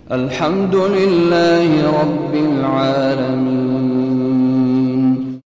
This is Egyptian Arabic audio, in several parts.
الحمد لله رب العالمين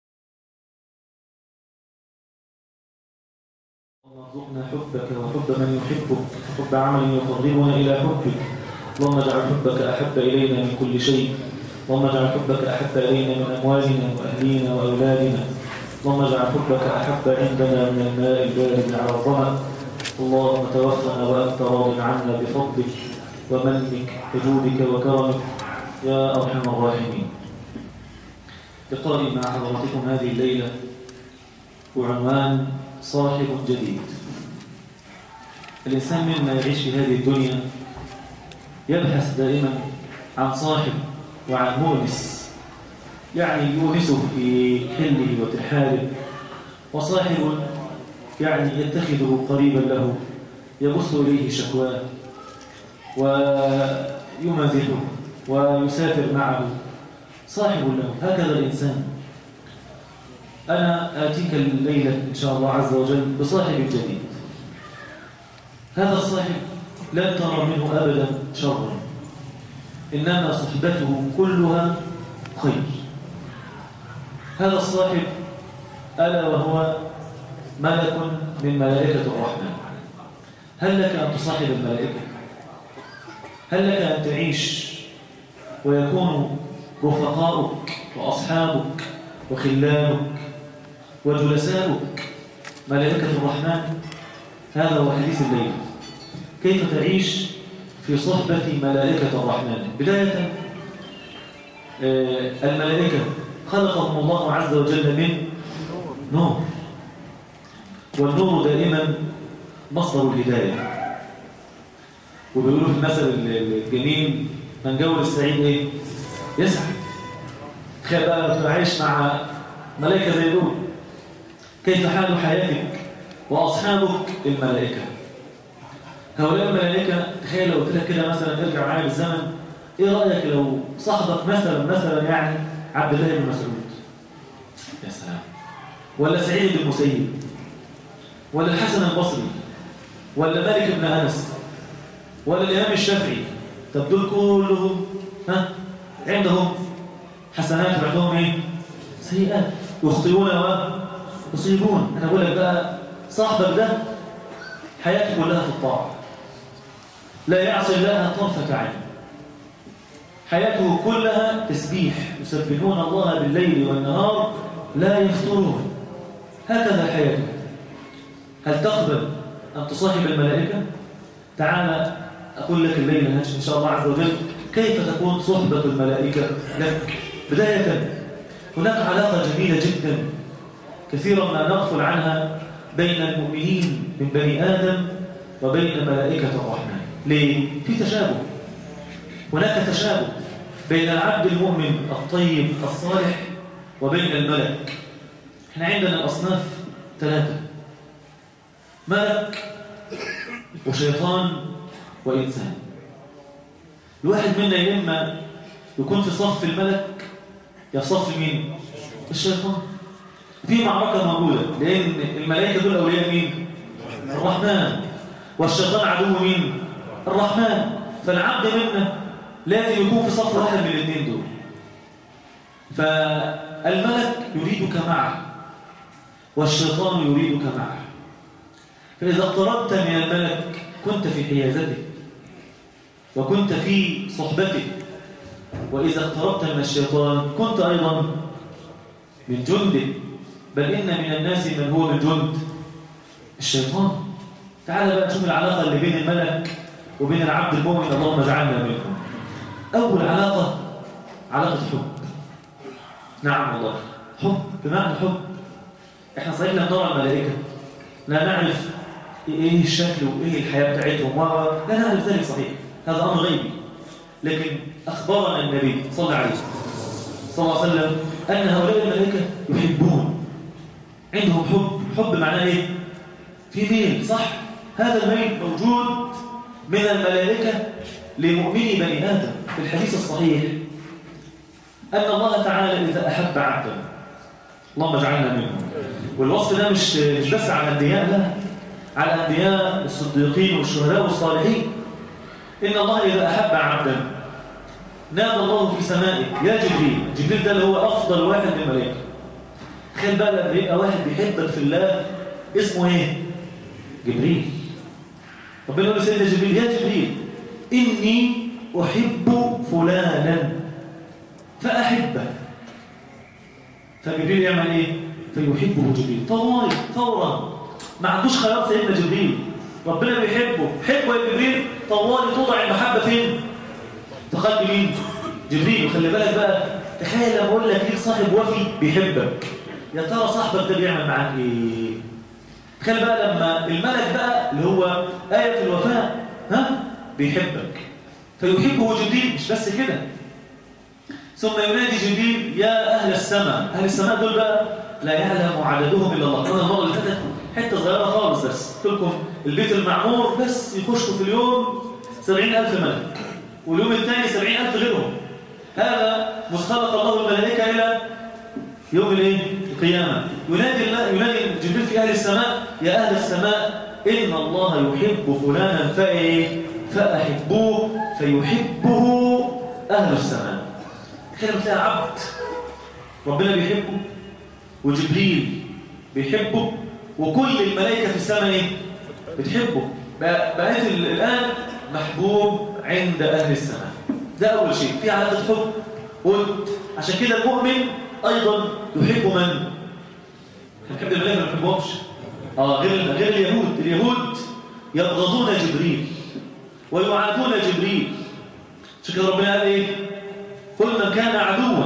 ارزقنا حبك وحب من يحبك وحب عمل يقربنا إلى حبك اللهم اجعل حبك أحب إلينا من كل شيء اللهم اجعل حبك أحب إلينا من أموالنا وأهلينا وأولادنا اللهم اجعل حبك أحب عندنا من الماء البارد على الظمأ اللهم توفنا وأنت راض عنا بفضلك ومنك وجودك وكرمك يا أرحم الراحمين لقائي مع حضراتكم هذه الليلة وعنوان صاحب جديد الإنسان مما يعيش في هذه الدنيا يبحث دائما عن صاحب وعن مؤنس يعني يونسه في حله وترحاله وصاحب يعني يتخذه قريبا له يبث إليه شكواه ويمازحه ويسافر معه صاحب له هكذا الإنسان أنا آتيك الليلة إن شاء الله عز وجل بصاحب جديد هذا الصاحب لن ترى منه أبدا شرا إنما صحبته كلها خير هذا الصاحب ألا وهو ملك من ملائكة الرحمن هل لك أن تصاحب الملائكة؟ هل لك أن تعيش ويكون رفقاؤك وأصحابك وخلانك وجلساؤك ملائكة الرحمن هذا هو حديث الليل كيف تعيش في صحبة ملائكة الرحمن بداية الملائكة خلقهم الله عز وجل من نور والنور دائما مصدر الهداية وبيقولوا في المثل الجميل من جول السعيد ايه يسعد تخيل بقى تبقى عايش مع ملائكة زي دول كيف حال حياتك وأصحابك الملائكة هؤلاء الملائكة تخيل لو قلت لك كده مثلا ارجع معايا بالزمن ايه رأيك لو صاحبك مثلا مثلا يعني عبد الله بن مسعود يا سلام ولا سعيد بن المسيب ولا الحسن البصري ولا مالك بن أنس ولا الإمام الشافعي طب دول كلهم ها عندهم حسنات وعندهم ايه سيئات يخطئون ويصيبون انا بقول لك بقى صاحبك ده حياته كلها في الطاعه لا يعصي الله طرفه عين حياته كلها تسبيح يسبحون الله بالليل والنهار لا يفطرون هكذا حياته هل تقبل أن تصاحب الملائكة؟ تعال أقول لك الليلة إن شاء الله عز وجل كيف تكون صحبة الملائكة لك بداية هناك علاقة جميلة جدا كثيرا ما نغفل عنها بين المؤمنين من بني آدم وبين ملائكة الرحمن ليه؟ في تشابه هناك تشابه بين العبد المؤمن الطيب الصالح وبين الملك احنا عندنا الأصناف ثلاثة ملك وشيطان وإنسان الواحد منا يا إما يكون في صف الملك يا في صف مين؟ الشيطان في معركة موجودة لأن الملائكة دول أولياء مين؟ الرحمن والشيطان عدو مين؟ الرحمن فالعبد منا لازم يكون في صف واحد من الاثنين دول فالملك يريدك معه والشيطان يريدك معه فإذا اقتربت من الملك كنت في حيازته وكنت في صحبته وإذا اقتربت من الشيطان كنت أيضا من جنده بل إن من الناس من هو من جند الشيطان تعال بقى نشوف العلاقة اللي بين الملك وبين العبد المؤمن اللهم اجعلنا منهم أول علاقة علاقة حب نعم والله حب بمعنى حب احنا صحيح لا نرى الملائكة لا نعرف ايه الشكل وايه الحياة بتاعتهم و لا نعرف ذلك صحيح هذا أمر غيبي لكن أخبرنا النبي صلى الله عليه صلى الله عليه وسلم أن هؤلاء الملائكة يحبون عندهم حب حب معناه ايه في ميل صح هذا الميل موجود من الملائكة لمؤمني بني آدم في الحديث الصحيح أن الله تعالى إذا أحب عبدا اللهم اجعلنا منهم والوصف ده مش مش بس على الأنبياء لا على الأنبياء والصديقين والشهداء والصالحين إن الله إذا أحب عبدا نادى الله في سمائه يا جبريل جبريل ده اللي هو أفضل واحد من الملائكة تخيل بقى لما يبقى واحد بيحبك في الله اسمه ايه؟ جبريل ربنا يقول لسيدنا جبريل يا جبريل إني أحب فلانا فأحبه فجبريل يعمل ايه؟ فيحبه جبريل طوالي فورا ما عندوش خيار سيدنا جبريل ربنا بيحبه حبه يا جبريل طوالي توضع المحبة فين؟ في قلب مين؟ جبريل وخلي بالك بقى تخيل لما اقول لك ليك صاحب وفي بيحبك يا ترى صاحبك ده بيعمل معاك ايه؟ تخيل بقى لما الملك بقى اللي هو آية في الوفاء ها؟ بيحبك فيحبه جبريل مش بس كده ثم ينادي جبريل يا أهل السماء أهل السماء دول بقى لا يعلم عددهم إلا الله قلنا المرة اللي فاتت حتة صغيرة خالص بس قلت لكم البيت المعمور بس يخشوا في اليوم سبعين ألف ملك واليوم الثاني سبعين ألف غيرهم هذا مسخلق الله الملائكة إلى يوم الايه القيامة ينادي, الله ينادي جبريل في أهل السماء يا أهل السماء إن الله يحب فلانا فإيه فأحبوه فيحبه أهل السماء كده بتلاقي عبد ربنا بيحبه وجبريل بيحبه وكل الملائكة في السماء ايه بتحبه بقيت الآن محبوب عند أهل السماء ده أول شيء في علاقة حب قلت عشان كده المؤمن أيضا يحب من الكبد الملائكة ما يحبهمش آه غير, غير اليهود اليهود يبغضون جبريل ويعادون جبريل عشان كده ربنا قال ايه كل من كان عدوا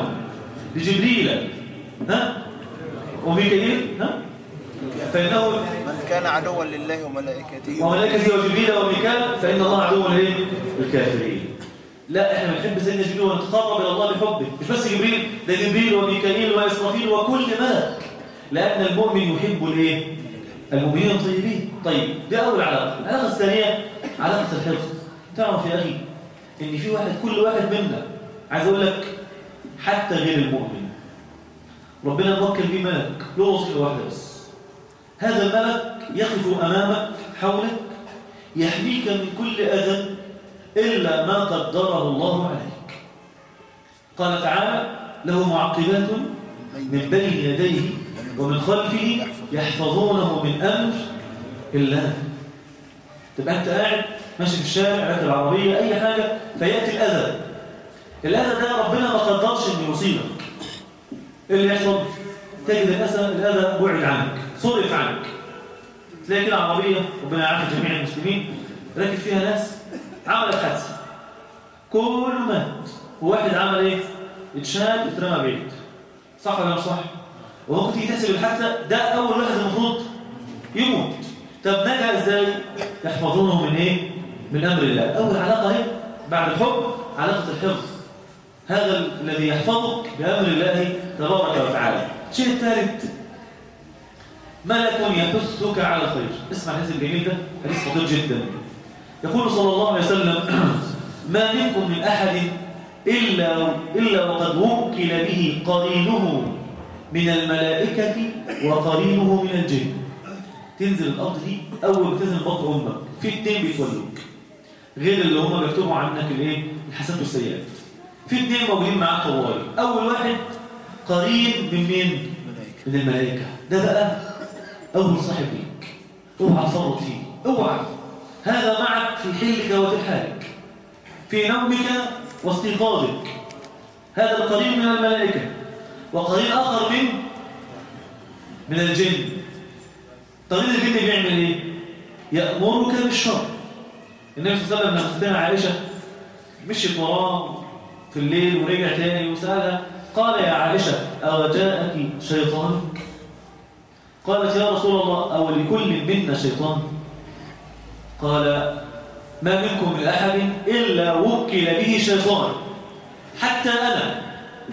لجبريل ها وميكائيل ها فإنه من كان عدوا لله وملائكته وملائكته وجبريل وميكال فإن الله عدو ليه للكافرين لا احنا بنحب سيدنا جبريل ونتقرب الى الله بحبه مش بس جبريل ده جبريل وميكائيل واسرافيل وكل ملك لان المؤمن يحب الايه المؤمنين الطيبين طيب دي اول علاقه العلاقه الثانيه علاقه الحفظ تعرف يا اخي ان في واحد كل واحد منا عايز اقول لك حتى غير المؤمن ربنا موكل بيه ملك له وظيفه واحده بس هذا الملك يقف امامك حولك يحميك من كل اذى إلا ما قدره الله عليك قال تعالى له معقبات من بين يديه ومن خلفه يحفظونه من أمر الله تبقى أنت قاعد ماشي في الشارع راكب العربية أي حاجة فيأتي الأذى الأذى ده ربنا ما قدرش إنه يصيبك إيه اللي يحصل؟ تجد الأذى الأذى بعد عنك صرف عنك تلاقي كده عربية ربنا يعافي جميع المسلمين راكب فيها ناس عملت حادثه كله مات وواحد عمل ايه اتشال اترمى بعيد صح ولا مش صح وهو كنت تحسب الحادثه ده اول واحد المفروض يموت طب نجا ازاي يحفظونه من ايه من امر الله اول علاقه اهي بعد الحب علاقه الحفظ هذا الذي يحفظك بامر الله تبارك وتعالى الشيء الثالث ملك يحثك على الخير اسمع الحديث الجميل ده حديث خطير جدا يقول صلى الله عليه وسلم ما منكم من أحد إلا, إلا وقد وكل به قرينه من الملائكة وقرينه من الجن تنزل الأرض دي أول ما تنزل بطن أمك في اتنين بيتولوك غير اللي هم بيكتبوا عنك الايه الحسنات والسيئات في اتنين موجودين معاك طوالي أول واحد قرين من مين؟ من الملائكة ده بقى أول صاحب ليك اوعى تفرط فيه اوعى هذا معك في حلك وترحالك في نومك واستيقاظك هذا القرين من الملائكة وقرين آخر من من الجن قرين الجن بيعمل ايه؟ يأمرك بالشر النبي صلى الله عليه وسلم لما ستنا عائشة مشيت وراه في الليل ورجع تاني وسألها قال يا عائشة أو جاءك شيطان قالت يا رسول الله أو لكل منا شيطان قال ما منكم من أحد إلا وكل به شيطان حتى أنا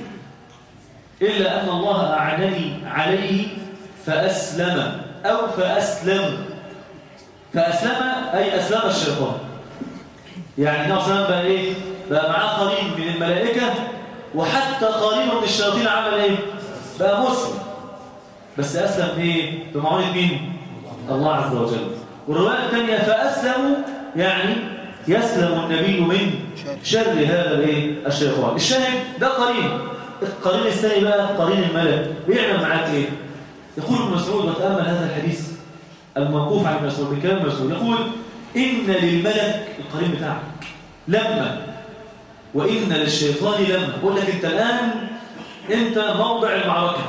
إلا أن الله أعنني عليه فأسلم أو فأسلم فأسلم أي أسلم الشيطان يعني نعم بقى إيه بقى معاه قرين من الملائكة وحتى قرين من الشياطين عمل إيه بقى مسلم بس أسلم إيه بمعونة مين الله عز وجل والرواية الثانية فأسلموا يعني يسلم النبي من شر. شر هذا الايه الشيطان الشاهد ده قرين القرين الثاني بقى قرين الملك بيعمل معاك ايه يقول ابن مسعود وتامل هذا الحديث الموقوف عن ابن مسعود من كلام ابن مسعود يقول ان للملك القرين بتاعك لما وان للشيطان لما بقول لك انت الان انت موضع المعركه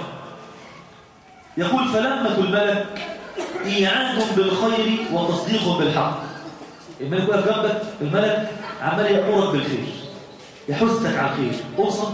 يقول فلمة الملك إيعاد بالخير وتصديق بالحق الملك واقف جنبك الملك عمال يأمرك بالخير يحثك على الخير قوم صلي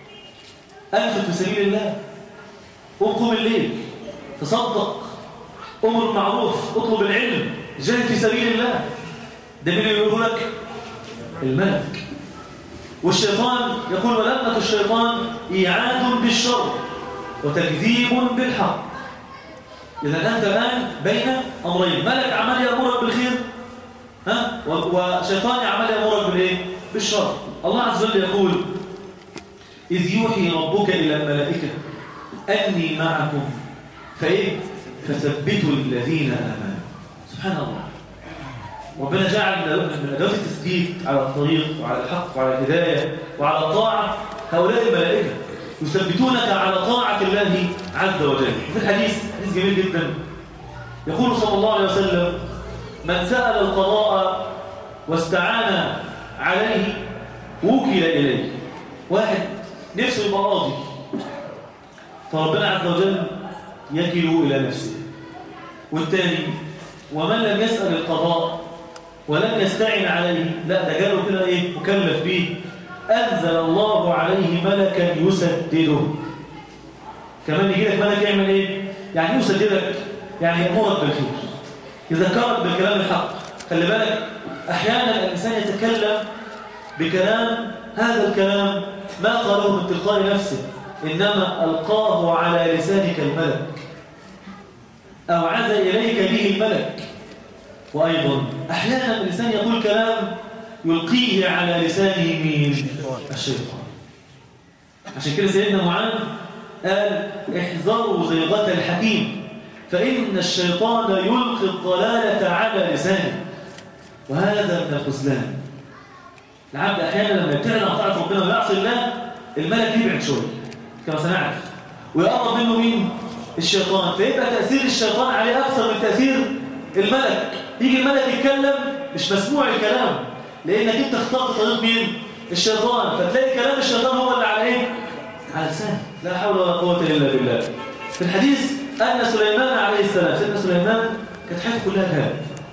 أنفق في سبيل الله قوم قوم الليل تصدق أمر بالمعروف اطلب العلم جاهد في سبيل الله ده مين اللي يقول لك الملك والشيطان يقول ولمة الشيطان إيعاد بالشر وتكذيب بالحق إذا أنت الآن بين أمرين ملك عمال يأمرك بالخير ها و- وشيطان عمال يأمرك بالإيه؟ بالشر الله عز وجل يقول إذ يوحي ربك إلى الملائكة أني معكم فإيه؟ فثبتوا الذين آمنوا سبحان الله ربنا جعل من من أدوات التثبيت على الطريق وعلى الحق وعلى الهداية وعلى الطاعة هؤلاء الملائكة يثبتونك على طاعة الله عز وجل في الحديث حديث جميل جدا يقول صلى الله عليه وسلم من سأل القضاء واستعان عليه وكل إليه واحد نفسه يبقى قاضي فربنا عز وجل يكله إلى نفسه والثاني ومن لم يسأل القضاء ولم يستعن عليه لا ده جاله كده ايه مكلف به أنزل الله عليه ملكا يسدده كمان يجي لك ملك يعمل ايه يعني يسددك يعني يأمرك بالخير يذكرك بالكلام الحق خلي بالك أحيانا الإنسان يتكلم بكلام هذا الكلام ما قاله من تلقاء نفسه إنما ألقاه على لسانك الملك أو عز إليك به الملك وأيضا أحيانا الإنسان يقول كلام يلقيه على لسانه مين؟ الشيطان عشان كده سيدنا معاذ قال احذروا زيغة الحكيم فإن الشيطان يلقي الضلالة على لسانه وهذا من الخذلان العبد أحيانا لما يبتعد عن طاعة ربنا ويعصي الله الملك يبعد شوية كما سنعرف ويقرب منه مين؟ الشيطان فيبقى تأثير الشيطان عليه أكثر من تأثير الملك يجي الملك يتكلم مش مسموع الكلام لأنك أنت اخترت طريق مين؟ الشيطان فتلاقي كلام الشيطان هو اللي على إيه؟ على لسانه لا حول ولا قوة إلا بالله في الحديث أن سليمان عليه السلام سيدنا سليمان كانت حياته كلها ذهب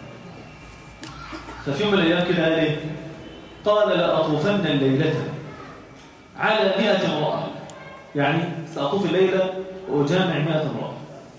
ففي يوم من الأيام كده قال إيه؟ قال لأطوفن الليلة على مئة امرأة يعني سأطوف الليلة وأجامع مئة امرأة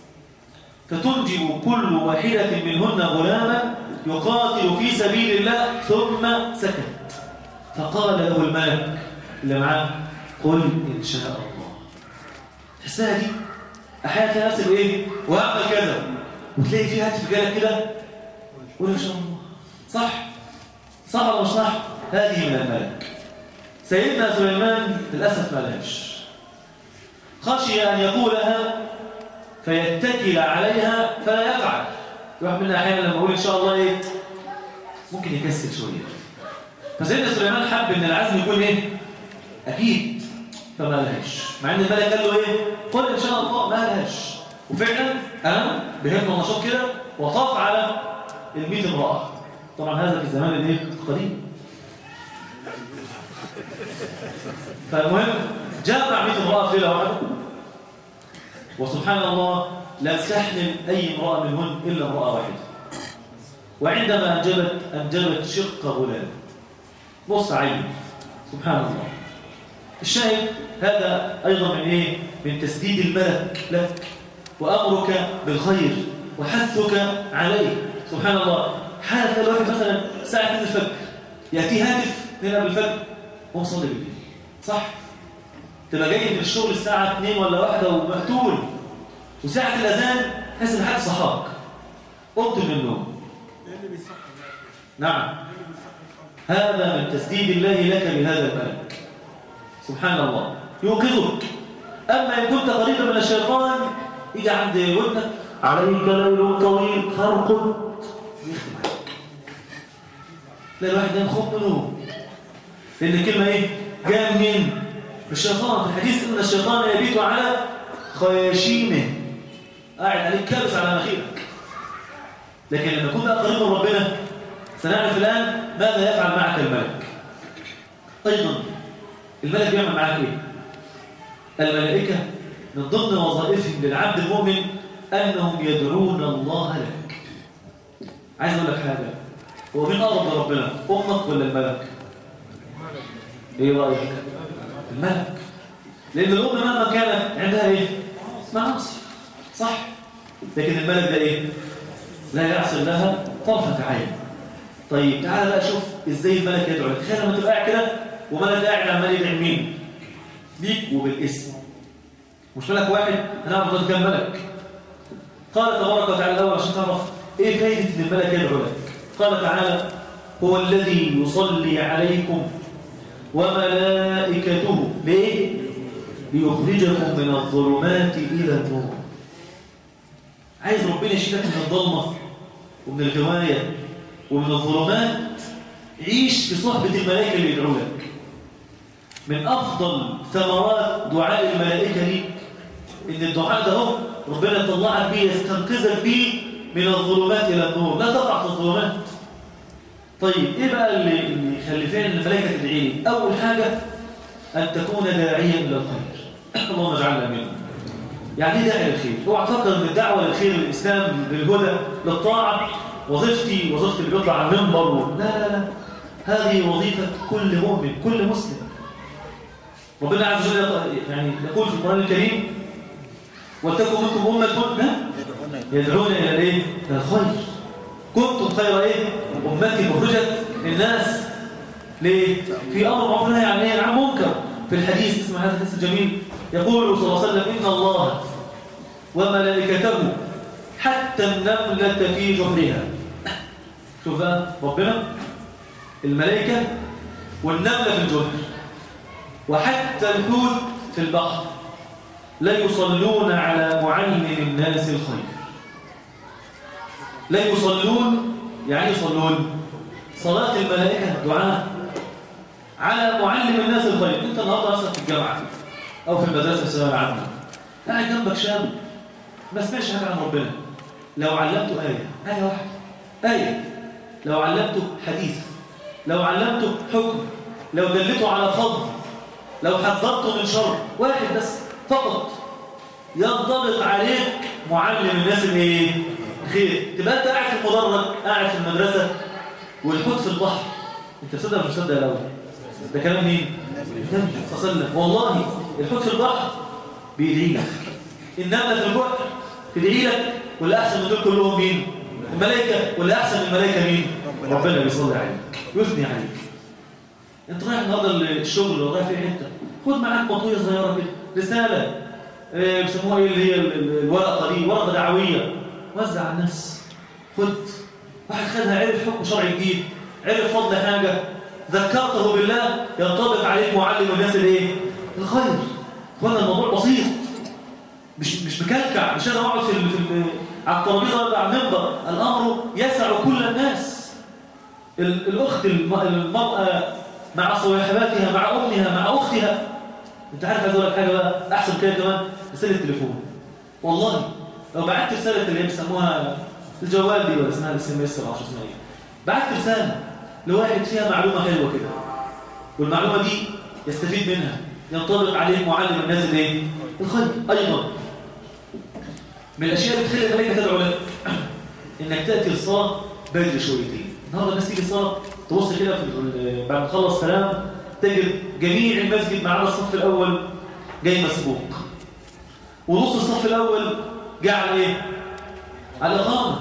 فتنجب كل واحدة منهن غلاما يقاتل في سبيل الله ثم سكت فقال له الملك اللي معاه قل إن شاء الله تحسها دي أحيانا تلاقي نفسك إيه وأعمل كذا وتلاقي في هاتف جالك كده قول إن شاء الله صح صح ولا مش صح هذه من الملك سيدنا سليمان للأسف ما لهاش خشي أن يقولها فيتكل عليها فلا يفعل واحد منا أحيانا لما أقول إن شاء الله إيه ممكن يكسل شوية فسيدنا سليمان حب إن العزم يكون إيه أكيد فما لهاش مع إن الملك قال له إيه قل إن شاء الله ما لهاش وفعلا قام بهمة ونشاط كده وطاف على الميت امرأة طبعا هذا في الزمان الايه القديم فالمهم جمع 100 امرأة في ليلة واحدة وسبحان الله لم تحمل أي امرأة منهن إلا امرأة واحدة وعندما أنجبت أنجبت شق غلام نص عين سبحان الله الشاهد هذا أيضا من إيه؟ من تسديد الملك لك وأمرك بالخير وحثك عليه سبحان الله حالة الواحد مثلا ساعة 2 الفجر يأتي هاتف من قبل الفجر وهو صلي بالليل صح؟ تبقى جاي من الشغل الساعة 2 ولا واحدة ومقتول وساعة الأذان تحس إن حد صحاك قمت من النوم نعم هذا من تسديد الله لك بهذا الملك سبحان الله يوقظك أما إن كنت قريبا من الشيطان يجي عند ودنك عليك ليل طويل فرقد لا الواحد ده مخوف منه لأن الكلمة إيه؟ جاء منين؟ من الشيطان في الحديث إن الشيطان يبيت على خياشيمه قاعد عليك كابس على مناخيرك لكن لما كنا قريب من ربنا سنعرف الآن ماذا يفعل معك الملك أيضا الملك بيعمل معك إيه؟ الملائكة من ضمن وظائفهم للعبد المؤمن أنهم يدعون الله لك عايز أقول لك حاجة هو مين أقرب لربنا أمك ولا الملك إيه رأيك الملك لأن الأم مهما كانت عندها إيه معاصي صح لكن الملك ده إيه لا يعصي لها طرفة عين طيب تعال بقى شوف إزاي الملك يدعو لك تخيل لما تبقى قاعد كده وملك قاعد عمال يدعي مين بيك وبالاسم مش ملك واحد هنعرف ده كام ملك قال تبارك وتعالى الأول عشان تعرف إيه فايدة إن الملك يدعو لك قال تعالى هو الذي يصلي عليكم وملائكته ليه؟ ليخرجكم من الظلمات إلى النور عايز ربنا يشيلك من الظلمة ومن الغواية ومن الظلمات عيش في صحبة الملائكة اللي يدعو لك من أفضل ثمرات دعاء الملائكة ليك إن الدعاء ده هو ربنا يطلعك بيه يستنقذك بيه من الظلمات إلى النور لا تقع في الظلمات طيب إيه بقى اللي, اللي يخلي فعلا الملائكة تدعي لي أول حاجة أن تكون داعيا إلى الخير اللهم اجعلنا منه يعني ايه داعي للخير اوعى تفكر ان الدعوه للخير للاسلام للهدى للطاعه وظيفتي وظيفتي اللي بيطلع على المنبر لا لا لا هذه وظيفه كل مؤمن كل مسلم ربنا عز وجل يعني يقول في القران الكريم ولتكن منكم امه ها؟ يدعون الى الايه الى الخير كنتم خير ايه امتي مخرجت للناس ليه في امر معروف نهي عن ايه عن منكر في الحديث اسمه هذا الحديث الجميل يقول صلى الله عليه وسلم إن الله وملائكته حتى النملة في جحرها شوف بقى ربنا الملائكة والنملة في الجحر وحتى الحوت في البحر لا يصلون على معلم الناس الخير لا يصلون يعني يصلون صلاة الملائكة دعاء على معلم الناس الخير انت النهارده اصلا في الجامعه او في المدرسه الثانويه العامه قاعد جنبك شاب ما سمعش حاجه عن ربنا لو علمته ايه ايه واحده ايه لو علمته حديث لو علمته حكم لو دلته على فضل لو حذرته من شر واحد بس فقط ينطبق عليك معلم الناس الايه خير تبقى انت قاعد في المدرج قاعد في المدرسه والحوت في البحر انت مصدق مش مصدق الاول ده كلام مين النبي صلى الله عليه وسلم والله الحوت في البحر بيدعي لك النمله في البحر تدعي لك واللي احسن من دول كلهم مين الملائكه واللي احسن من الملائكه مين ربنا بيصلي عليك ويثني عليك انت رايح النهارده الشغل ولا رايح في حته خد معاك مطويه صغيره كده رساله آه، بيسموها ايه اللي هي ال- ال- الورقه دي ورقه دعويه وزع على الناس خد واحد خدها عرف حكم شرعي جديد عرف فضل حاجه ذكرته بالله ينطبق عليك معلم الناس الايه الخير اخوانا الموضوع بسيط مش مش مكلكع مش انا اقعد في ال- في ال- على الترابيزه ولا على المنبر الامر يسع كل الناس ال- الاخت الم- المراه مع صواحباتها مع امها مع اختها انت عارف عايز اقول لك حاجه بقى احسن كده كمان رساله تليفون والله لو بعت رساله اللي هي بيسموها الجوال دي ولا اسمها الاس ام اس ولا معرفش اسمها ايه بعت رساله لواحد فيها معلومه حلوه كده والمعلومه دي يستفيد منها ينطبق عليه معلم الناس الايه الخير ايضا من الاشياء اللي بتخلي الملائكه تدعو لك انك تاتي الصلاه بدري شويتين النهارده الناس تيجي الصلاه تبص كده في ال- بعد ما تخلص سلام تجد جميع المسجد ما عدا الصف الاول جاي مسبوق ونص الصف الاول جه على ايه على الاقامه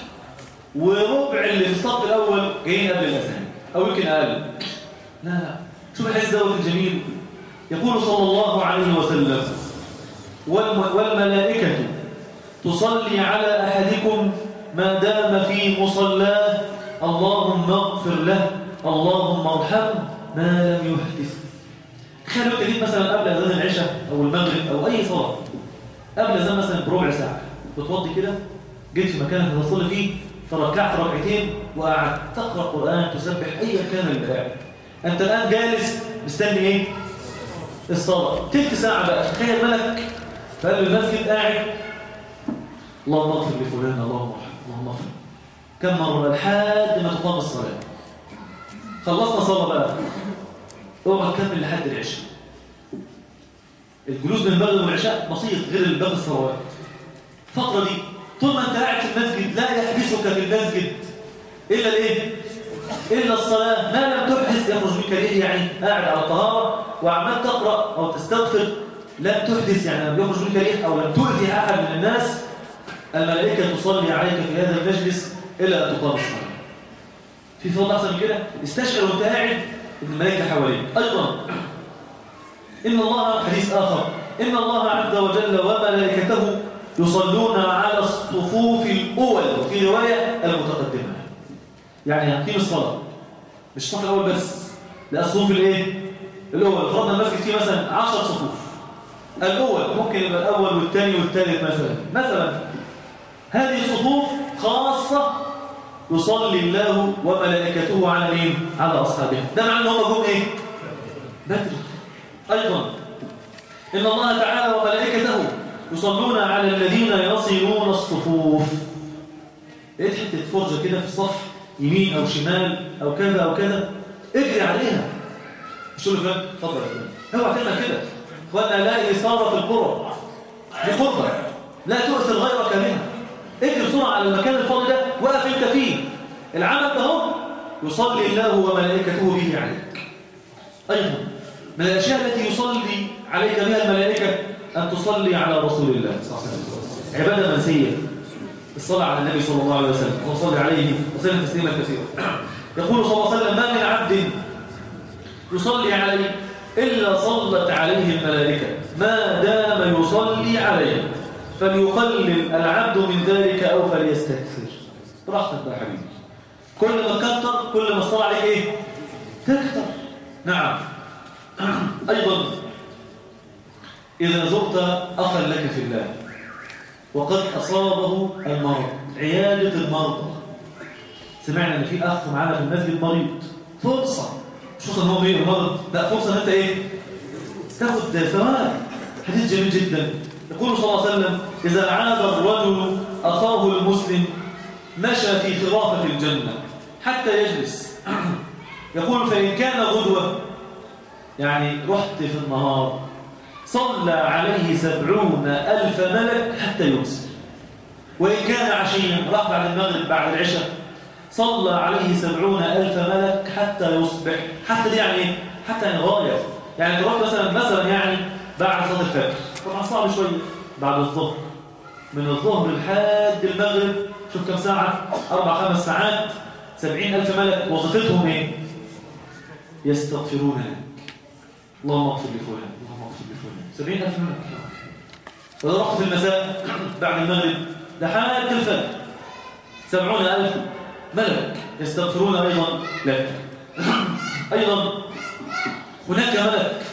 وربع اللي في الصف الاول جايين قبل الاذان او يمكن اقل لا لا شوف الحديث دوت الجميل يقول صلى الله عليه وسلم والم- والملائكه تصلي على احدكم ما دام في مصلاه اللهم اغفر له اللهم ارحمه ما لم يحدث تخيل لو انت جيت مثلا قبل اذان العشاء او المغرب او اي صلاه قبل اذان مثلا بربع ساعه بتوضي كده جيت في مكانك اللي هتصلي فيه تركعت ركعتين وقعدت تقرأ قرآن تسبح أيا كان اللي قاعد أنت الآن جالس مستني إيه؟ الصلاة تلت ساعة بقى تخيل ملك بقى المسجد قاعد اللهم اغفر لفلان اللهم ارحم اللهم اغفر كم مرة لحد ما تقام الصلاة خلصنا صلاة بقى اوعى تكمل لحد العشاء الجلوس بين المغرب والعشاء بسيط غير باقي الصلوات الفترة دي طول ما انت قاعد في المسجد لا يحبسك في المسجد الا الايه الا الصلاة ما لم تحدث يخرج بك ليه يعني قاعد على طهارة وعمال تقرأ او تستغفر لم تحدث يعني لم يخرج بك ريح او لم تؤذي احد من الناس الملائكة تصلي عليك في هذا المجلس إلا أن تقام الصلاة في فضل أحسن من كده استشعر وانت قاعد إن الملائكة حواليك أيضا إن الله حديث آخر إن الله عز وجل وملائكته يصلون على الصفوف الأول وفي رواية المتقدمة يعني هنقيم الصلاة مش الصف الأول بس لا الصفوف الإيه؟ الأول فرضنا المسجد فيه مثلا 10 صفوف الأول ممكن يبقى الأول والثاني والثالث مثلا مثلا هذه الصفوف خاصة يصلي الله وملائكته على مين؟ على أصحابه ده معنى أنهم جم إيه؟ بدر أيضا إن الله تعالى وملائكته يصلون على الذين يصلون الصفوف لقيت حتة فرجة كده في الصف يمين أو شمال أو كذا أو كذا اجري عليها مش تقول له فلان اتفضل يا فلان اوعى تعمل كده اخوانا لا إثارة في القرى دي قربة لا تؤثر غيرك بها اجري بسرعة على المكان الفاضي ده وقف انت فيه العمل ده هو يصلي الله وملائكته به عليك أيضا من الأشياء التي يصلي عليك بها الملائكة أن تصلي على رسول الله صلى الله عليه وسلم عبادة منسية الصلاة على النبي صلى الله عليه وسلم وصلي عليه وسلم تسليما كثيرا يقول صلى الله عليه وسلم ما من عبد يصلي عليه إلا صلت عليه الملائكة ما دام يصلي عليه فليقلل العبد من ذلك أو فليستكثر براحتك بقى حبيبي كل ما كتر كل ما الصلاة عليك إيه؟ تكتر نعم أيضا إذا زرت أخا لك في الله وقد أصابه المرض عيادة المرضى سمعنا أن في أخ معنا في المسجد مريض فرصة مش فرصة أن هو مريض مرض لا فرصة أن أنت إيه تاخد ثواب حديث جميل جدا يقول صلى الله عليه وسلم إذا عاد الرجل أخاه المسلم مشى في خرافة الجنة حتى يجلس يقول فإن كان غدوة يعني رحت في النهار صلى عليه سبعون ألف ملك حتى يمسي وإن كان عشيا راح بعد المغرب بعد العشاء صلى عليه سبعون ألف ملك حتى يصبح حتى دي يعني إيه؟ حتى يعني غاية يعني تروح مثلا مثلا يعني بعد صلاة الفجر طبعا صعب شوية بعد الظهر من الظهر لحد المغرب شوف كم ساعة أربع خمس ساعات سبعين ألف ملك وظيفتهم إيه يستغفرون لك اللهم اغفر لفلان اللهم اغفر لفلان سبعين ألف ملك وإذا رحت في المساء بعد المغرب لحد الفجر سبعون ألف ملك يستغفرون أيضا لك أيضا هناك ملك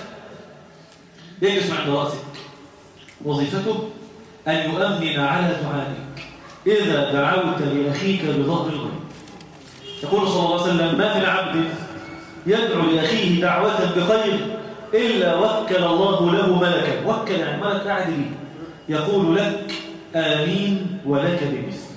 يجلس عند رأسك وظيفته أن يؤمن على دعائك إذا دعوت لأخيك بظهر الغيب يقول صلى الله عليه وسلم ما من عبد يدعو لأخيه دعوة بخير إلا وكل الله له ملكا وكل يعني ملك قاعد لي يقول لك آمين ولك بمثل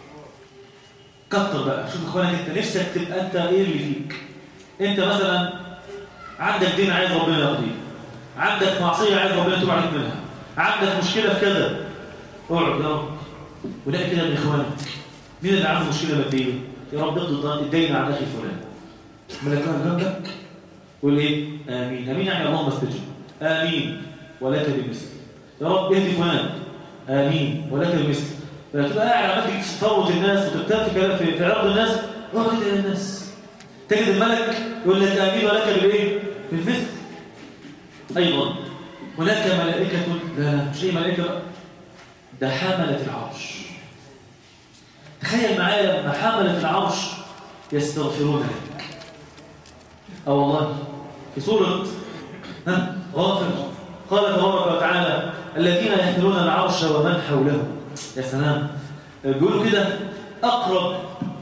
كتر بقى شوف اخوانك انت نفسك تبقى انت ايه اللي فيك انت مثلا عندك دين عايز ربنا يقضيه عندك معصيه عايز ربنا يتوب عليك منها عندك مشكله في كذا اقعد يا رب ولاقي كده من اخوانك مين اللي عنده مشكله ماديه يا رب اقضي الدين عن اخي فلان ملكان جنبك قول ايه امين امين يعني اللهم استجب امين ولك بمثل يا رب اهدي فلان امين ولك بمثل لما تبقى قاعد عمال تفوت الناس وتبتغي في كلام في عرض الناس روح كده للناس تجد الملك يقول لك امين ولك بالايه بالمثل ايضا هناك ملائكه لا لا مش اي ملائكه بقى ده حمله العرش تخيل معايا لما حمله العرش يستغفرون لك اه والله في سوره ها غافر قال تبارك وتعالى الذين يحملون العرش ومن حوله يا سلام بيقولوا كده أقرب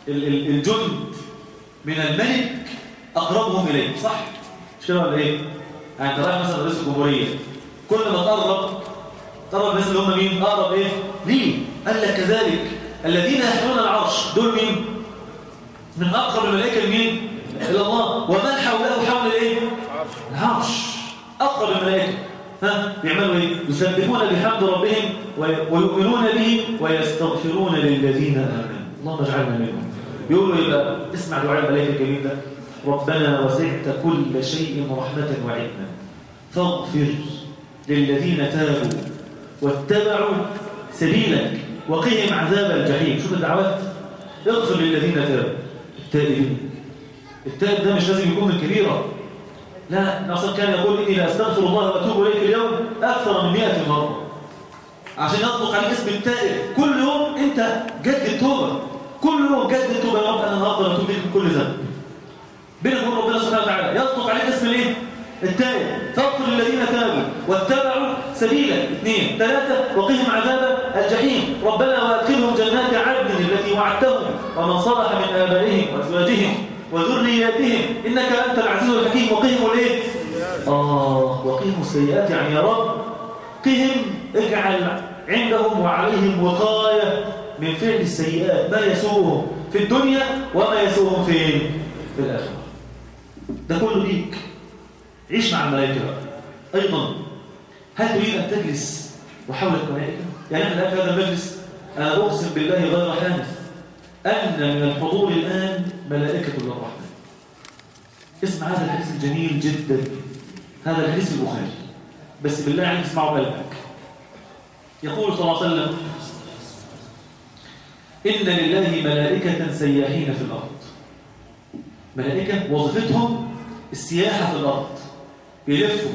ال- ال- الجند من الملك أقربهم إليه صح؟ مش كده ولا إيه؟ يعني أنت رايح مثلا رئيس الجمهورية كل ما تقرب تقرب الناس اللي هم مين؟ أقرب إيه؟ ليه؟ قال لك كذلك الذين يحملون العرش دول مين؟ من أقرب الملائكة لمين؟ إلى الله ومن حوله حول الإيه؟ العرش أقرب الملائكة ها بيعملوا إيه؟ يسبحون بحمد ربهم وي- ويؤمنون به ويستغفرون للذين آمنوا اللهم اجعلنا منهم يقولوا يبقى اسمع دعاء الملائكة الجميل ده ربنا وسعت كل شيء رحمة وعلما فاغفر للذين تابوا واتبعوا سبيلك وقهم عذاب الجحيم شوف الدعوات اغفر للذين تابوا التائبين التائب ده مش لازم يكون من كبيرة لا ناصر كان يقول إني لا أستغفر الله وأتوب إليه في اليوم أكثر من 100 مرة عشان يطلق عليك اسم التائب كل يوم أنت جدد توبة كل يوم جدد توبة يا رب أنا هفضل أتوب إليك من كل ذنب بينك وبين ربنا سبحانه وتعالى يطلق عليك اسم الايه؟ التائب فاغفر للذين تابوا واتبعوا سبيلك اثنين ثلاثة وقهم عذاب الجحيم ربنا وادخلهم جنات عدن التي وعدتهم ومن صلح من آبائهم وأزواجهم وذرياتهم إنك أنت العزيز الحكيم وقهم الايه؟ آه وقهم السيئات يعني يا رب قهم اجعل عندهم وعليهم وقاية من فعل السيئات ما يسوءهم في الدنيا وما يسوءهم فين؟ في الآخرة ده كله ليك عيش مع الملائكة بقى أيضا هل تريد أن تجلس وحولك ملائكة؟ يعني احنا الآن في هذا المجلس أنا أقسم بالله غير حانث أن من الحضور الآن ملائكة الرحمن اسمع هذا الحديث الجميل جدا هذا الحديث البخاري بس بالله عليك اسمعوا قلبك يقول صلى الله عليه وسلم إن لله ملائكة سياحين في الأرض ملائكة وظيفتهم السياحة في الأرض بيلفوا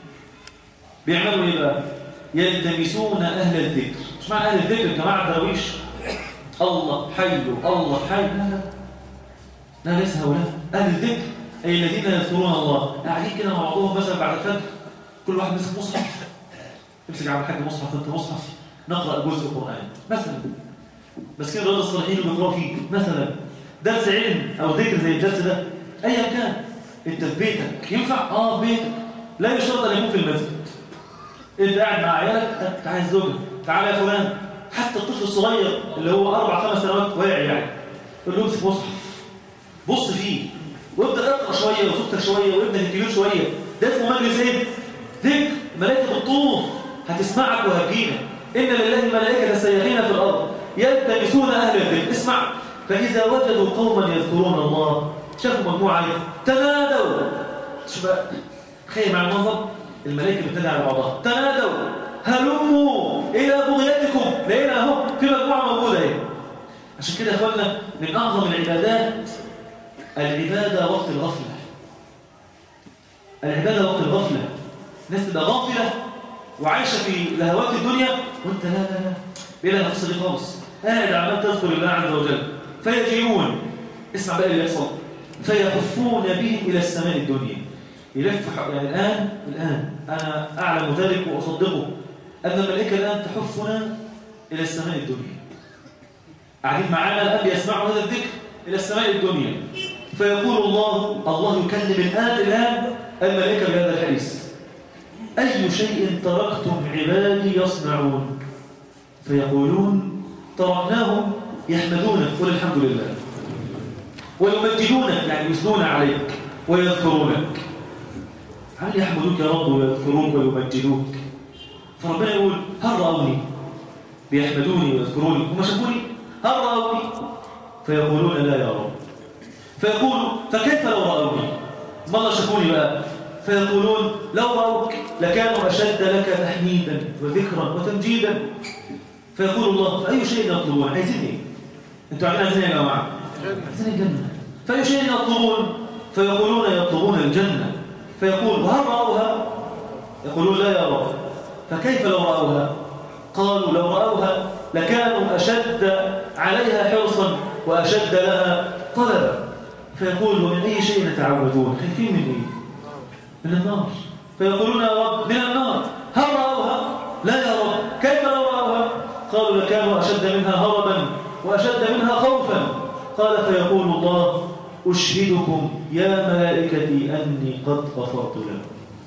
بيعملوا إيه بقى؟ يلتمسون أهل الذكر مش معنى أهل الذكر جماعة الدرويش الله حي الله حي لا لا لا ليس هؤلاء أهل الذكر أي الذين يذكرون الله قاعدين كده مع بعضهم مثلا بعد الفجر كل واحد مسك مصحف امسك على الحاج مصحف انت مصحف نقرأ جزء قرآن مثلا بس كده رياض الصالحين اللي بيقرأوا فيه مثلا درس علم أو ذكر زي الدرس ده أيا كان أنت في بيتك ينفع؟ آه في بيتك لا يشترط أن يكون في المسجد أنت قاعد مع عيالك تعالى الزوجة تعالى يا فلان حتى الطفل الصغير اللي هو أربع خمس سنوات واعي يعني قول له امسك مصحف بص فيه وابدأ اقرأ شوية وصوتك شوية وابنك الكبير شوية ده اسمه مجلس ايه؟ ذكر ملائكة الطوف هتسمعك وهتجيبك إن لله ملائكة سياحين في الأرض يلتمسون أهل الذكر اسمع فإذا وجدوا قوما يذكرون الله شافوا مجموعة ايه؟ تنادوا شوف بقى تخيل مع المنظر الملائكة بتنادي على بعضها تنادوا هلموا إلى بغيتكم لقينا أهو في مجموعة موجودة اهي عشان كده يا اخوانا من أعظم العبادات العبادة وقت الغفلة العبادة وقت الغفلة الناس تبقى غافلة وعايشة في لهوات الدنيا وانت لا لا لا بلا القصة دي خالص قاعد عمال تذكر الله عز وجل فيجيئون اسمع بقى اللي يحصل فيحفون بهم إلى السماء الدنيا يلف يعني الآن الآن أنا أعلم ذلك وأصدقه أن الملائكة الآن تحفنا إلى السماء الدنيا قاعدين معانا الآن بيسمعوا هذا الذكر إلى السماء الدنيا فيقول الله الله يكلم الآن الآن الملائكة بهذا الحديث أي شيء تركتم عبادي يصنعون فيقولون تركناهم يحمدونك قل الحمد لله ويمجدونك يعني يثنون عليك ويذكرونك هل يحمدوك يا رب ويذكروك ويمجدوك فربنا يقول هل رأوني بيحمدوني ويذكروني هم شافوني هل رأوني فيقولون لا يا رب فيقول فكيف لو رأوني ما الله شافوني بقى فيقولون لو رأوك لكانوا أشد لك تحميدا وذكرا وتمجيدا فيقول الله فأي شيء يطلبون عايزين ايه انتوا عايزين عايزين يا جماعة عايزين الجنة فأي شيء يطلبون فيقولون يطلبون الجنة فيقول وهل رأوها يقولون لا يا رب فكيف لو رأوها قالوا لو رأوها لكانوا أشد عليها حرصا وأشد لها طلبا فيقول ومن أي شيء نتعودون خايفين من إيه من النار فيقولون يا رب من النار هل رأوها لا يا رب كيف لو رأوها قالوا لكانوا أشد منها هربا وأشد منها خوفا قال فيقول الله أشهدكم يا ملائكتي أني قد غفرت لكم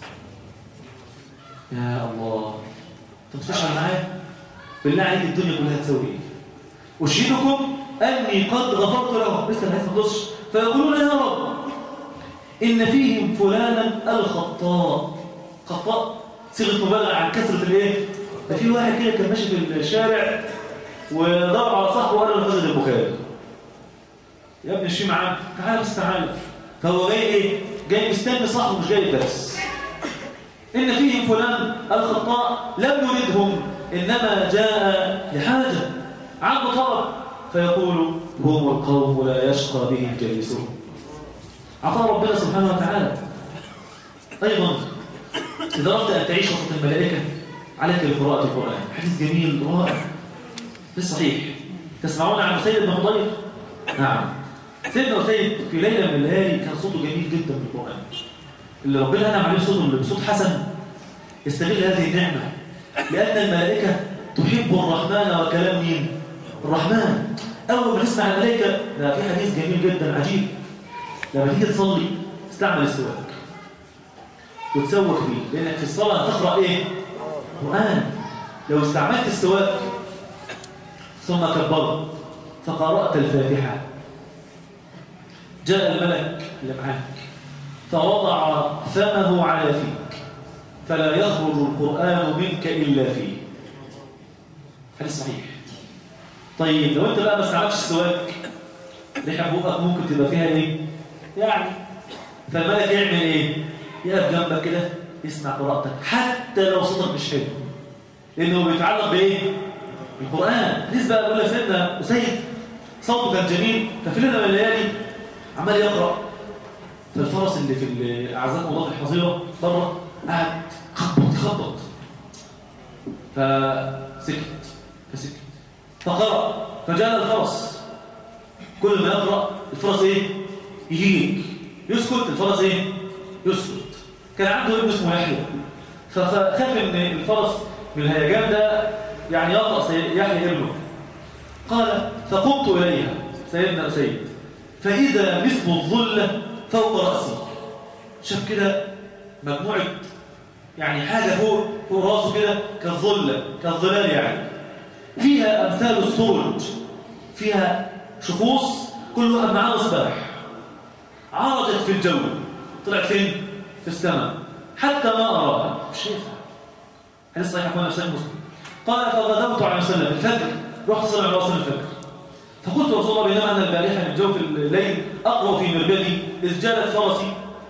يا الله طب تشعر معايا بالله عليك الدنيا كلها تسوي ايه أشهدكم أني قد غفرت لهم لسه الحديث ما خلصش فيقولون يا رب إن فيهم فلانا الخطاء خطاء صيغة مبالغة عن كثرة الايه ده في واحد كده كان ماشي في الشارع ودور على صاحبه وقال له فزل البخاري يا ابني الشي معاك تعال بس تعال فهو جاي ايه جاي مستني صاحبه مش جاي الدرس إن فيهم فلان الخطاء لم يردهم إنما جاء لحاجة عنده طلب فيقول هم القوم لا يشقى به الجليسون عطاء ربنا سبحانه وتعالى أيضا إذا أردت أن تعيش وسط الملائكة عليك بقراءة القرآن حديث جميل رائع بالصحيح تسمعون عن سيد بن حضير نعم سيدنا سيد في ليلة من الليالي كان صوته جميل جدا في القرآن اللي ربنا أنعم عليه صوته اللي بصوت حسن يستغل هذه النعمة لأن الملائكة تحب الرحمن وكلام مين؟ الرحمن أول ما تسمع الملائكة ده في حديث جميل جدا عجيب لما تيجي تصلي استعمل السواك وتسوق بيه لأنك في الصلاة تقرأ إيه؟ قرآن لو استعملت السواك ثم كبرت فقرأت الفاتحة جاء الملك اللي معاك فوضع فمه على فيك فلا يخرج القرآن منك إلا فيه حديث صحيح طيب لو انت بقى ما استعملتش السواك ريحه بقك ممكن تبقى فيها ايه يعني فالملك يعمل ايه يقف جنبك كده يسمع قراءتك حتى لو صوتك مش حلو لانه بيتعلق بايه بالقران حديث بقى بيقول لك سيدنا اسيد صوته كان جميل ففي ليله من الليالي عمال يقرا فالفرس اللي في اعزكم الله في الحظيره بره قاعد يخبط يخبط فسكت فسكت فقرأ فجاء الفرس كل ما يقرأ الفرس ايه يهيج يسكت الفرس ايه يسكت كان عنده ابن اسمه يحيى فخاف ان الفرس من الهيجان ده يعني يطأ يحيى ابنه قال فقمت إليها سيدنا أسيد فإذا مثل الظلة فوق رأسي شاف كده مجموعة يعني حاجة فوق فوق راسه كده كالظلة كالظلال يعني فيها أمثال السرج فيها شخوص كل واحد معاه مصباح عرجت في الجو طلعت فين؟ في السماء حتى ما أراها مش شايفها حديث صحيح أخوانا في مسلم قال فغدوت على وسلم الفجر رحت صلى الله عليه وسلم الفجر فقلت رسول الله بينما أنا البارحة من جوف الليل أقرأ في مربدي إذ جالت فرسي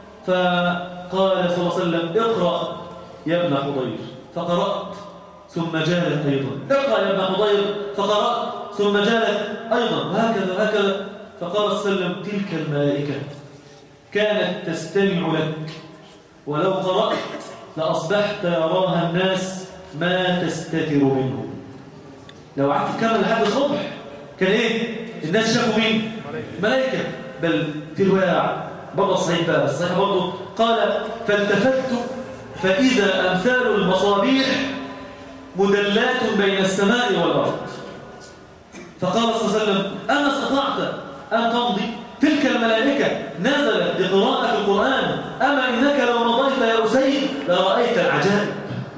فقال صلى الله عليه وسلم اقرأ يا ابن حضير فقرأت ثم جالت أيضا اقرأ يا ابن حضير فقرأت ثم جالت أيضا وهكذا وهكذا فقال صلى الله عليه وسلم تلك الملائكة كانت تستمع لك ولو قرأت لأصبحت يراها الناس ما تستتر منه لو قعدت تكمل لحد الصبح كان ايه الناس شافوا مين ملائكة بل في رواية برضه الصحيح بقى الصحيح برضه قال فالتفت فإذا أمثال المصابيح مدلات بين السماء والأرض فقال صلى الله عليه وسلم أما استطعت أن تمضي تلك الملائكة نزلت بقراءة القرآن أما إنك لو مضيت يا أسيد لرأيت العجائب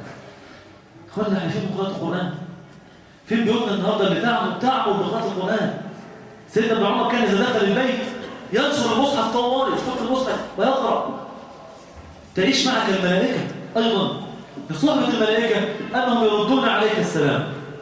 أخوانا احنا فين قراءة القرآن فين بيوتنا النهاردة اللي تعمل تعمل بقراءة القرآن سيدنا ابن عمر كان إذا دخل البيت ينشر المصحف طوالي يحط المصحف ويقرأ تعيش معك الملائكة أيضا بصحبة الملائكة أنهم يردون عليك السلام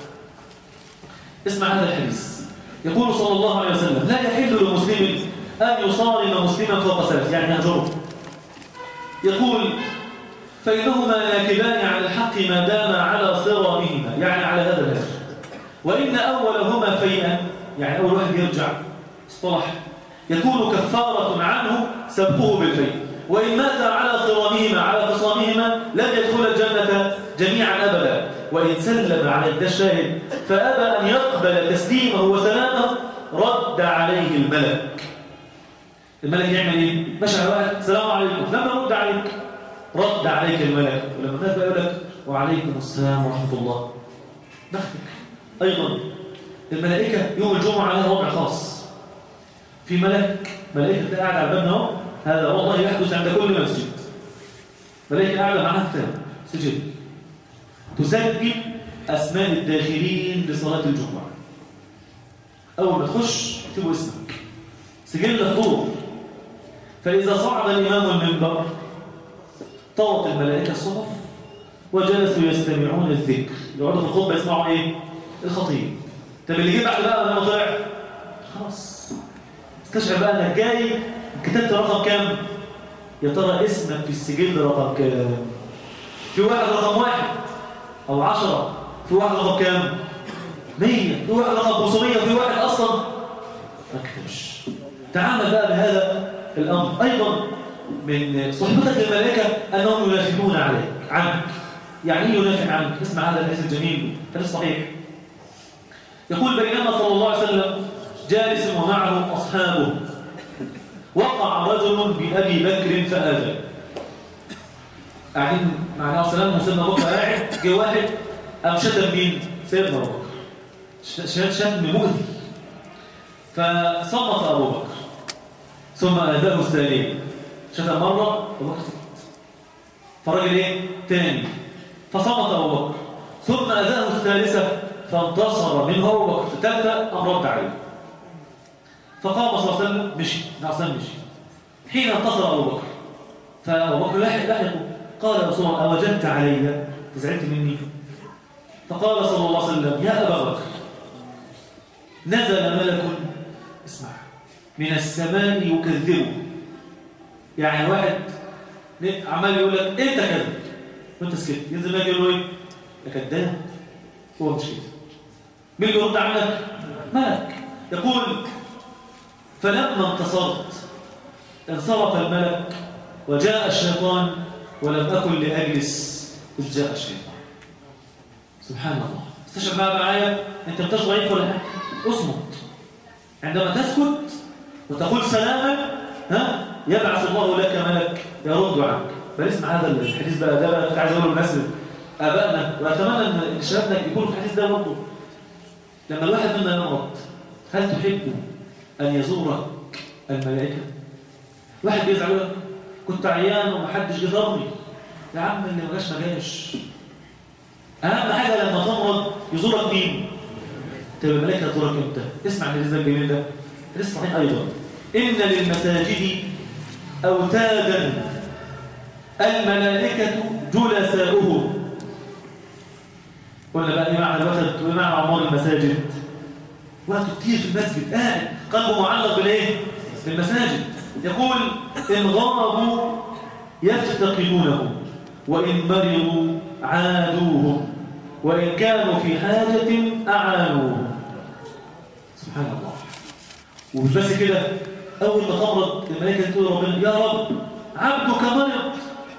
اسمع هذا الحديث يقول صلى الله عليه وسلم لا يحل لمسلم أن يصارم مسلما فوق ثلاث يعني يهجره يقول فإنهما ناكبان على الحق ما دام على صرامهما يعني على هذا الهجر وإن أولهما فيئا يعني أول واحد يرجع اصطلح يكون كفارة عنه سبقه بالفيء وإن مات على صرامهما على خصامهما لم يدخل الجنة جميعا أبدا وإن سلم على الشاهد فأبى أن يقبل تسليمه وسلامه رد عليه الملك الملك يعمل ايه؟ مشى على واحد السلام عليكم لما رد عليك رد عليك الملك ولما مات يقول لك وعليكم السلام ورحمة الله بختك أيضا الملائكة يوم الجمعة عليها وضع خاص في ملك ملائكة قاعد على بابنا اهو هذا والله يحدث عند كل مسجد ملائكة قاعدة معاها كتاب سجل تسجل أسماء الداخلين لصلاة الجمعة أول ما تخش اكتبوا اسمك سجل الحضور فإذا صعد الإمام المنبر طوت الملائكة الصحف وجلسوا يستمعون الذكر يقعدوا في الخطبة يسمعوا إيه؟ الخطيب طب اللي جه بعد بقى لما طلع خلاص استشعر بقى انك جاي كتبت رقم كام يا ترى اسمك في السجل رقم كام في واحد رقم واحد او عشرة في واحد رقم كام مية في واحد رقم 500 في واحد اصلا ما كتبش تعامل بقى بهذا الامر ايضا من صحبتك للملائكه انهم ينافقون عليك عنك يعني ايه ينافق عنك اسمع هذا الحديث الجميل حديث صحيح يقول بينما صلى الله عليه وسلم جالس ومعه أصحابه وقع رجل بأبي بكر فآذى قاعدين مع النبي صلى الله عليه وسلم وسيدنا بكر قاعد جه واحد قام شتم مين؟ سيدنا بكر شتم شتم مؤذي فصمت أبو بكر ثم آذاه الثانية شتم مرة أبو بكر سكت فالراجل إيه؟ تاني فصمت أبو بكر ثم أذاه الثالثة فانتصر منه أبو بكر الثالثة أم رد عليه فقام صلى الله عليه وسلم مشي نعم مشي حين انتصر أبو بكر فأبو بكر لحق لحقه قال رسول الله أوجدت علي تزعلت مني فقال صلى الله عليه وسلم يا أبا بكر نزل ملك اسمع من السماء يكذبه يعني واحد عمال يقول لك انت كذب وانت سكت ينزل ملك يقول له ايه يا كذاب هو مش كده مين اللي يرد عنك ملك يقول فلما انتصرت انصرف الملك وجاء الشيطان ولم أكن لأجلس إذ جاء الشيطان سبحان الله استشعر بقى معايا انت بتش ضعيف ولا حاجه اصمت عندما تسكت وتقول سلاما ها يبعث الله لك ملك يرد عنك بل اسمع هذا الحديث بقى ده بقى عايز اقوله للناس ابائنا واتمنى ان شبابنا يكونوا في الحديث ده برضه لما الواحد منا يمرض هل تحب ان يزورك الملائكه واحد بيزعل يقول لك كنت عيان ومحدش جه زارني يا عم اللي ما جاش ما جاش اهم حاجه لما تمرض يزورك مين تبقى الملائكه تزورك امتى اسمع الحديث ده الجميل ده حديث صحيح ايضا ان للمساجد اوتادا الملائكه جلساؤه قلنا بقى ايه معنى الوتد وايه معنى عمار المساجد وقته كتير في المسجد قاعد قلبه معلق بالايه بالمساجد يقول ان غضبوا يفتقدونه وان مرضوا عادوهم وإن كانوا في حاجة أعانوهم سبحان الله ومش بس كده أول ما تمرض الملائكة تقول ربنا يا رب عبدك مرض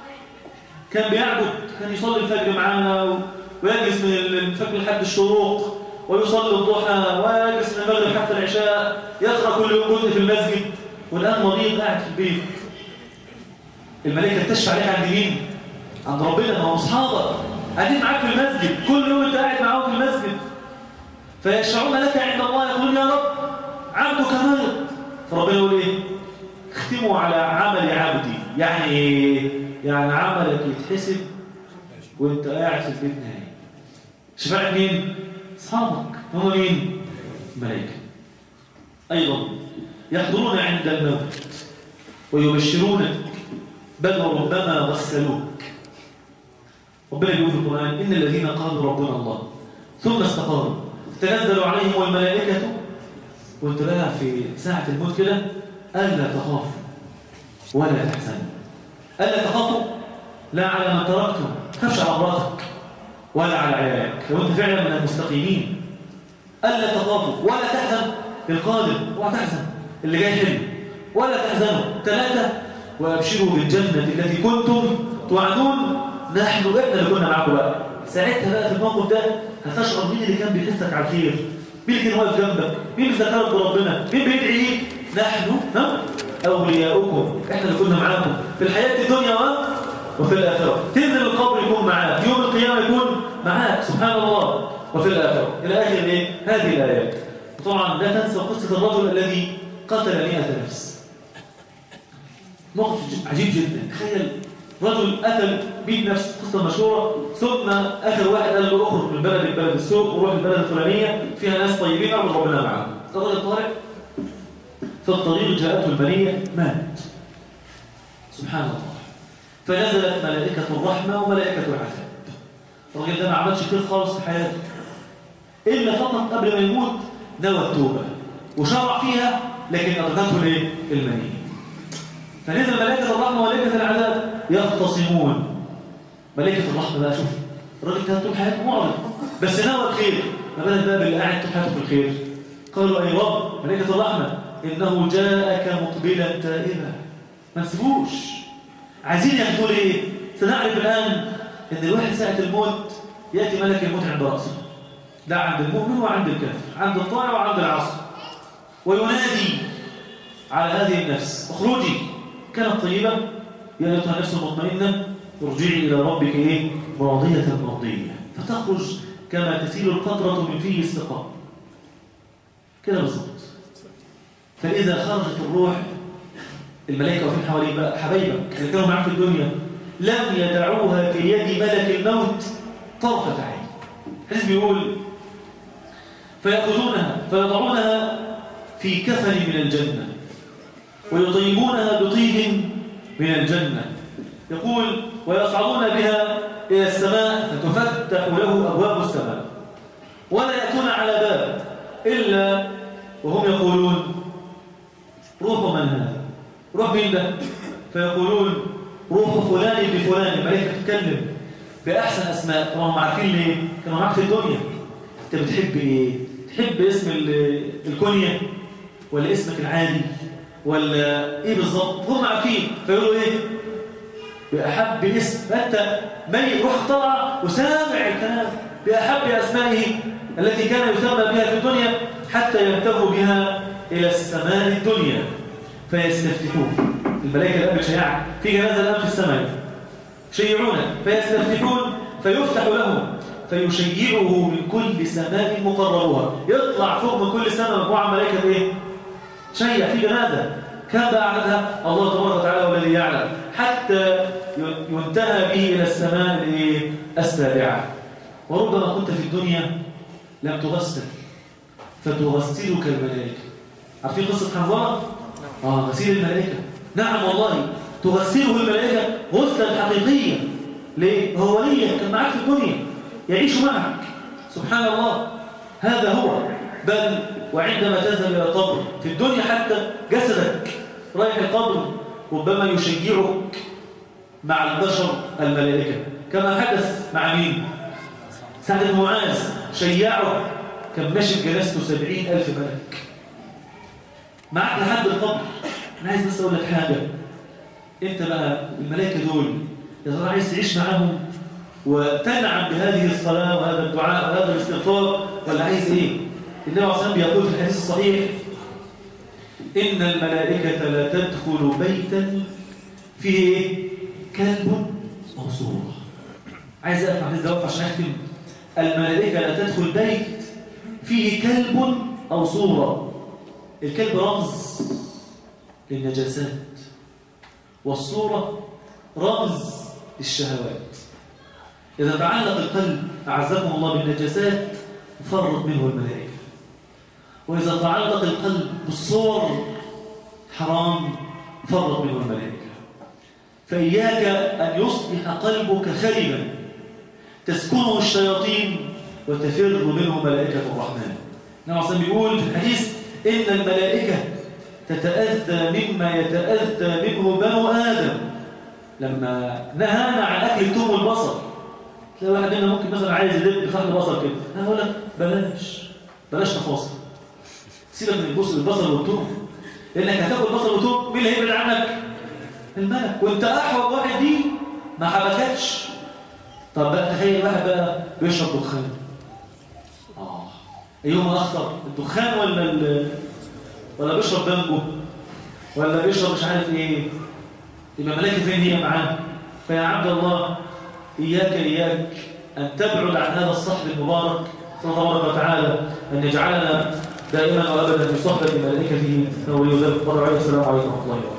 كان بيعبد كان يصلي الفجر معانا ويجلس من الفجر لحد الشروق ويصلي الضحى ويجلس من المغرب حتى العشاء يقرأ كل يوم جزء في المسجد والآن مريض قاعد في البيت الملائكة تشفع عليك عند مين؟ عند ربنا ما هو أصحابك قاعدين معاك في المسجد كل يوم انت قاعد معاهم في المسجد فيشفعون لك عند الله يقولون يا رب عبدك مرض فربنا يقول ايه اختموا على عمل عبدي يعني ايه يعني عملك يتحسب وانت قاعد في البيت نايم شفاعة مين اصحابك هم مين الملائكه ايضا يحضرون عند الموت ويبشرونك بل وربما غسلوك ربنا يقول في القرآن إن الذين قالوا ربنا الله ثم استقاموا تنزل عليهم الملائكة وانت بقى في ساعة الموت كده ألا تخافوا ولا تحزنوا ألا تخافوا لا على من تركتم خافش على مراتك ولا على عيالك لو انت فعلا من المستقيمين ألا تخافوا ولا تحزن القادم ولا تحزن اللي جاي حلو ولا تحزنوا ثلاثة وأبشروا بالجنة التي كنتم توعدون نحن احنا اللي كنا معاكم بقى ساعتها بقى في الموقف ده هتشعر مين اللي كان بيحسك على الخير مين اللي كان واقف جنبك مين اللي ذكرك بربنا مين بيدعي ليك نحن ها اولياؤكم احنا اللي كنا معاكم في الحياه الدنيا وفي الاخره تنزل القبر يكون معاك يوم القيامه يكون معاك سبحان الله وفي الاخره الى اخر ايه هذه الايات طبعا لا تنسى قصه الرجل الذي قتل مئة نفس موقف عجيب جدا تخيل رجل قتل 100 نفس قصة مشهورة ثم آخر واحد قال له اخرج من بلد البلد السوق وروح البلد الفلانية فيها ناس طيبين اعبد ربنا معاهم الراجل طارق في الطريق جاءته المنية مات سبحان الله فنزلت ملائكة الرحمة وملائكة العذاب الراجل ده ما عملش خير خالص في حياته إلا فقط قبل ما يموت نوى التوبة وشرع فيها لكن أدركته ليه؟ المنية فنزل ملائكة الرحمة وملائكة العذاب يختصمون ملائكة الرحمة بقى شوف الراجل كان طول حياته معرض بس نوى الخير ما بالك بقى باللي قاعد طول حياته في الخير قالوا أي رب ملائكة الرحمة إنه جاءك مقبلا تائبا ما نسيبوش عايزين ياخدوا ليه سنعرف الآن إن الواحد ساعة الموت يأتي ملك الموت عند رأسه لا عند المؤمن وعند الكافر عند الطائع وعند العصر وينادي على هذه النفس اخرجي كانت طيبة يا أيتها النفس المطمئنة ارجعي إلى ربك إيه؟ راضية مرضية فتخرج كما تسيل القطرة من فيه السقاء كده بالظبط فإذا خرجت الروح الملائكة واقفين حواليك بقى حبايبك اللي كانوا معاك في الدنيا لم يدعوها في يد ملك الموت طرفة عين حديث بيقول فيأخذونها فيضعونها في كفن من الجنة ويطيبونها بطيب من الجنة يقول ويصعدون بها إلى السماء فتفتح له أبواب السماء ولا يأتون على باب إلا وهم يقولون روح من هذا روح مين ده فيقولون روح فلان بفلان الملائكة تتكلم بأحسن أسماء طبعا هم عارفين ليه كانوا معاك في الدنيا أنت بتحب إيه تحب اسم ال- الكنية ولا اسمك العادي ولا إيه بالظبط هم عارفين فيقولوا إيه بأحب اسم أنت ميت روح طلع وسامع الكلام بأحب أسمائه التي كان يسمى بها في الدنيا حتى ينتهوا بها إلى السماء الدنيا فيستفتحون الملائكة الآن بتشيعك في جنازة الآن في السماء شيعون فيستفتحون فيفتح لهم فيشيعه من كل سماء مقررها يطلع فوق من كل سماء مجموعة ملائكة إيه؟ شيع في جنازة كان بقى عددها الله تبارك وتعالى هو الذي يعلم حتى ينتهى به إلى السماء الإيه؟ السابعة وربما كنت في الدنيا لم تغسل فتغسلك الملائكة عارفين قصة حنظلة؟ آه غسيل الملائكة نعم والله تغسله الملائكة غسلا حقيقيا ليه؟ هو وليك كان معك في الدنيا يعيش معك سبحان الله هذا هو بل وعندما تذهب إلى القبر في الدنيا حتى جسدك رايح القبر ربما يشيعك مع البشر الملائكة كما حدث مع مين؟ سعد بن معاذ شيعه كان ماشي بجنازته سبعين ألف ملك معك لحد القبر أنا عايز بس أقول لك حاجة أنت بقى الملائكة دول يا ترى عايز تعيش معاهم وتنعم بهذه الصلاة وهذا الدعاء وهذا الاستغفار ولا عايز إيه؟ النبي عليه الصلاة والسلام بيقول في الحديث الصحيح إن الملائكة لا تدخل بيتا فيه إيه؟ كلب أو صورة عايز أقف مع الحديث ده عشان أختم الملائكة لا تدخل بيت فيه كلب أو صورة الكلب رمز للنجاسات والصورة رمز للشهوات إذا تعلق القلب أعزكم الله بالنجاسات فرط منه الملائكة وإذا تعلق القلب بالصور حرام فرط منه الملائكة فإياك أن يصبح قلبك خربا تسكنه الشياطين وتفر منه ملائكة الرحمن نعم عصام بيقول في الحديث إن الملائكة تتأذى مما يتأذى منه بنو آدم لما نهانا عن أكل التوم والبصل تلاقي واحد منا ممكن مثلا عايز يدب فحل بصل كده أنا أقول لك بلاش بلاش تفاصيل سيبك من البصل البصل والتوم لأنك هتاكل بصل وتوم مين اللي هيبعد عنك؟ الملك وانت أحوج واحد دي ما حبكتش طب بقى تخيل واحد بقى بيشرب دخان اه ايهما اخطر الدخان ولا ال... ولا بيشرب بانجو ولا بيشرب مش عارف ايه يبقى ملاكي فين هي معاه فيا عبد الله اياك اياك ان تبعد عن هذا الصحب المبارك صلى الله تبارك وتعالى ان يجعلنا دائما وابدا بصحبه ملائكته ولي ذلك قال عليه السلام عليكم ورحمه الله وبركاته